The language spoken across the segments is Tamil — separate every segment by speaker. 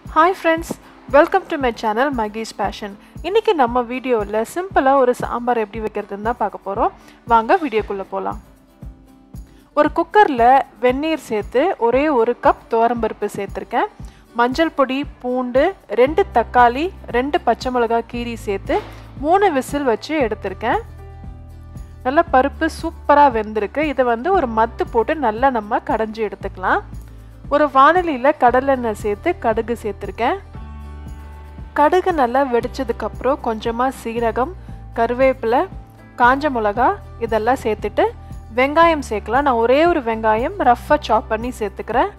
Speaker 1: Hi friends welcome to my channel மகீஸ் பேஷன் இன்றைக்கி நம்ம வீடியோவில் சிம்பிளாக ஒரு சாம்பார் எப்படி வைக்கிறதுன்னு தான் பார்க்க போகிறோம் வாங்க வீடியோக்குள்ளே போகலாம் ஒரு குக்கரில் வெந்நீர் சேர்த்து ஒரே ஒரு கப் துவரம்பருப்பு சேர்த்துருக்கேன் மஞ்சள் பொடி பூண்டு ரெண்டு தக்காளி ரெண்டு பச்சை மிளகாய் கீரி சேர்த்து மூணு விசில் வச்சு எடுத்திருக்கேன் நல்லா பருப்பு சூப்பராக வெந்திருக்கு இதை வந்து ஒரு மத்து போட்டு நல்லா நம்ம கடைஞ்சி எடுத்துக்கலாம் ஒரு வானலியில் கடலெண்ணெய் சேர்த்து கடுகு சேர்த்துருக்கேன் கடுகு நல்லா வெடிச்சதுக்கப்புறம் கொஞ்சமாக சீரகம் கருவேப்பிலை காஞ்ச மிளகா இதெல்லாம் சேர்த்துட்டு வெங்காயம் சேர்க்கலாம் நான் ஒரே ஒரு வெங்காயம் ரஃப்பாக சாப் பண்ணி சேர்த்துக்கிறேன்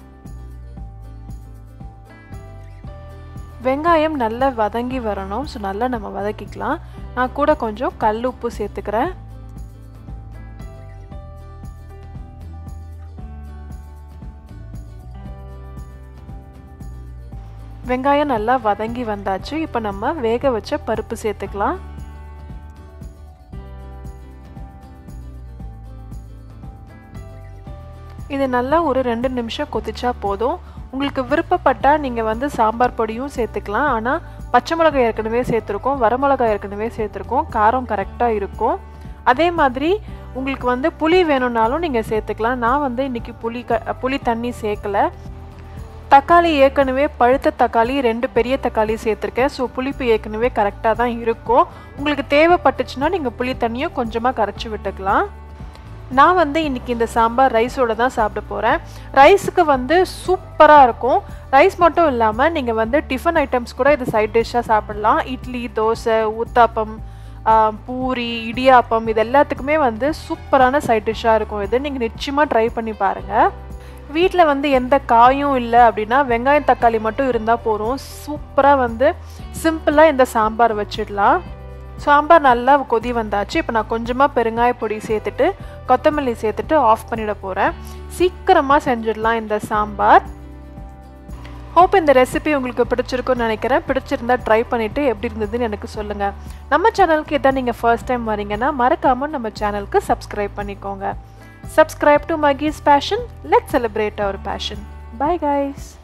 Speaker 1: வெங்காயம் நல்லா வதங்கி வரணும் ஸோ நல்லா நம்ம வதக்கிக்கலாம் நான் கூட கொஞ்சம் கல் உப்பு சேர்த்துக்கிறேன் வெங்காயம் நல்லா வதங்கி வந்தாச்சு இப்போ நம்ம வேக வச்ச பருப்பு சேர்த்துக்கலாம் இது நல்லா ஒரு ரெண்டு நிமிஷம் கொதிச்சா போதும் உங்களுக்கு விருப்பப்பட்டால் நீங்கள் வந்து சாம்பார் பொடியும் சேர்த்துக்கலாம் ஆனால் பச்சை மிளகாய் ஏற்கனவே சேர்த்துருக்கோம் வரமிளகாய் ஏற்கனவே சேர்த்துருக்கோம் காரம் கரெக்டாக இருக்கும் அதே மாதிரி உங்களுக்கு வந்து புளி வேணும்னாலும் நீங்கள் சேர்த்துக்கலாம் நான் வந்து இன்றைக்கி புளி க புளி தண்ணி சேர்க்கலை தக்காளி ஏற்கனவே பழுத்த தக்காளி ரெண்டு பெரிய தக்காளி சேர்த்துருக்கேன் ஸோ புளிப்பு ஏற்கனவே கரெக்டாக தான் இருக்கும் உங்களுக்கு தேவைப்பட்டுச்சுன்னா நீங்கள் புளி தண்ணியும் கொஞ்சமாக கரைச்சி விட்டுக்கலாம் நான் வந்து இன்றைக்கி இந்த சாம்பார் ரைஸோடு தான் சாப்பிட போகிறேன் ரைஸுக்கு வந்து சூப்பராக இருக்கும் ரைஸ் மட்டும் இல்லாமல் நீங்கள் வந்து டிஃபன் ஐட்டம்ஸ் கூட இது சைட் டிஷ்ஷாக சாப்பிட்லாம் இட்லி தோசை ஊத்தாப்பம் பூரி இடியாப்பம் இது எல்லாத்துக்குமே வந்து சூப்பரான சைட் டிஷ்ஷாக இருக்கும் இது நீங்கள் நிச்சயமாக ட்ரை பண்ணி பாருங்கள் வீட்டில் வந்து எந்த காயும் இல்லை அப்படின்னா வெங்காயம் தக்காளி மட்டும் இருந்தால் போதும் சூப்பராக வந்து சிம்பிளாக இந்த சாம்பார் வச்சிடலாம் சாம்பார் நல்லா கொதி வந்தாச்சு இப்போ நான் கொஞ்சமாக பெருங்காய பொடி சேர்த்துட்டு கொத்தமல்லி சேர்த்துட்டு ஆஃப் பண்ணிட போகிறேன் சீக்கிரமாக செஞ்சிடலாம் இந்த சாம்பார் ஹோப் இந்த ரெசிபி உங்களுக்கு பிடிச்சிருக்குன்னு நினைக்கிறேன் பிடிச்சிருந்தா ட்ரை பண்ணிவிட்டு எப்படி இருந்ததுன்னு எனக்கு சொல்லுங்கள் நம்ம சேனலுக்கு எதாவது நீங்கள் ஃபர்ஸ்ட் டைம் வரீங்கன்னா மறக்காமல் நம்ம சேனலுக்கு சப்ஸ்கிரைப் பண்ணிக்கோங்க Subscribe to Maggie's Passion. Let's celebrate our passion. Bye, guys.